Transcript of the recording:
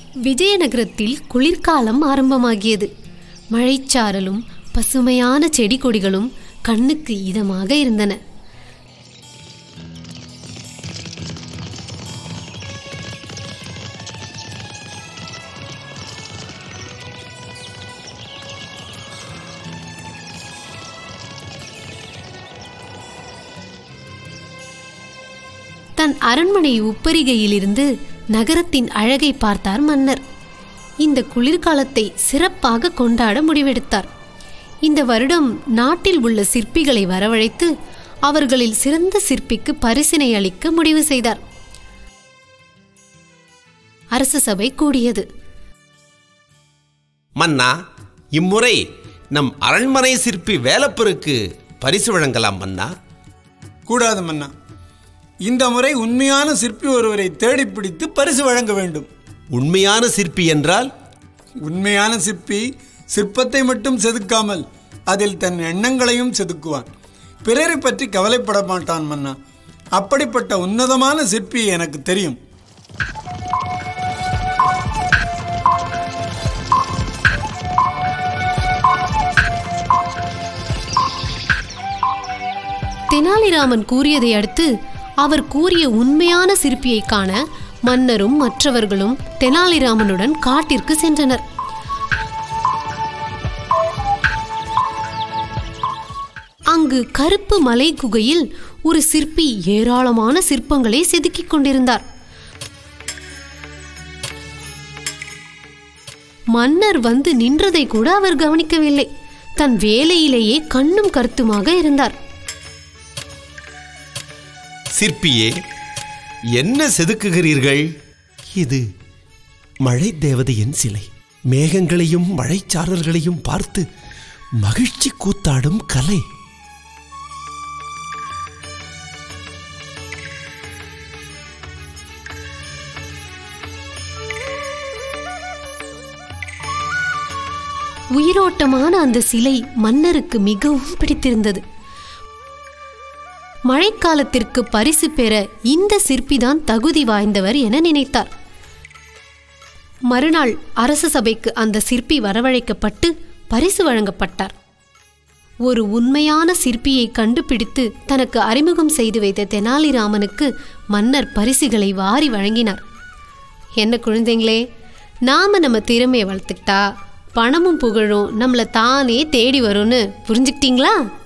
விஜயநகரத்தில் குளிர்காலம் ஆரம்பமாகியது மழைச்சாரலும் பசுமையான செடி கொடிகளும் கண்ணுக்கு இதமாக இருந்தன தன் அரண்மனை உப்பரிகையிலிருந்து நகரத்தின் அழகை பார்த்தார் மன்னர் இந்த குளிர்காலத்தை சிறப்பாக கொண்டாட முடிவெடுத்தார் இந்த வருடம் நாட்டில் உள்ள சிற்பிகளை வரவழைத்து அவர்களில் சிறந்த சிற்பிக்கு பரிசினை அளிக்க முடிவு செய்தார் அரச சபை கூடியது மன்னா இம்முறை நம் அரண்மனை சிற்பி வேலப்பருக்கு பரிசு வழங்கலாம் மன்னா கூடாது மன்னா இந்த முறை உண்மையான சிற்பி ஒருவரை தேடிப் பிடித்து பரிசு வழங்க வேண்டும் உண்மையான சிற்பி என்றால் உண்மையான சிற்பி சிற்பத்தை மட்டும் செதுக்காமல் அதில் தன் எண்ணங்களையும் செதுக்குவான் பிறரை பற்றி கவலைப்பட மாட்டான் மன்னா அப்படிப்பட்ட உன்னதமான சிற்பி எனக்கு தெரியும் தெனாலிராமன் கூறியதை அடுத்து அவர் கூறிய உண்மையான சிற்பியை காண மன்னரும் மற்றவர்களும் தெனாலிராமனுடன் காட்டிற்கு சென்றனர் அங்கு கருப்பு மலை குகையில் ஒரு சிற்பி ஏராளமான சிற்பங்களை செதுக்கிக் கொண்டிருந்தார் மன்னர் வந்து நின்றதை கூட அவர் கவனிக்கவில்லை தன் வேலையிலேயே கண்ணும் கருத்துமாக இருந்தார் சிற்பியே என்ன செதுக்குகிறீர்கள் இது மழை தேவதையின் சிலை மேகங்களையும் மழைச்சாரல்களையும் பார்த்து மகிழ்ச்சி கூத்தாடும் கலை உயிரோட்டமான அந்த சிலை மன்னருக்கு மிகவும் பிடித்திருந்தது மழைக்காலத்திற்கு பரிசு பெற இந்த சிற்பிதான் தகுதி வாய்ந்தவர் என நினைத்தார் மறுநாள் அரச சபைக்கு அந்த சிற்பி வரவழைக்கப்பட்டு பரிசு வழங்கப்பட்டார் ஒரு உண்மையான சிற்பியை கண்டுபிடித்து தனக்கு அறிமுகம் செய்து வைத்த தெனாலிராமனுக்கு மன்னர் பரிசுகளை வாரி வழங்கினார் என்ன குழந்தைங்களே நாம நம்ம திறமையை வளர்த்துக்கிட்டா பணமும் புகழும் நம்மளை தானே தேடி வரும்னு புரிஞ்சுக்கிட்டீங்களா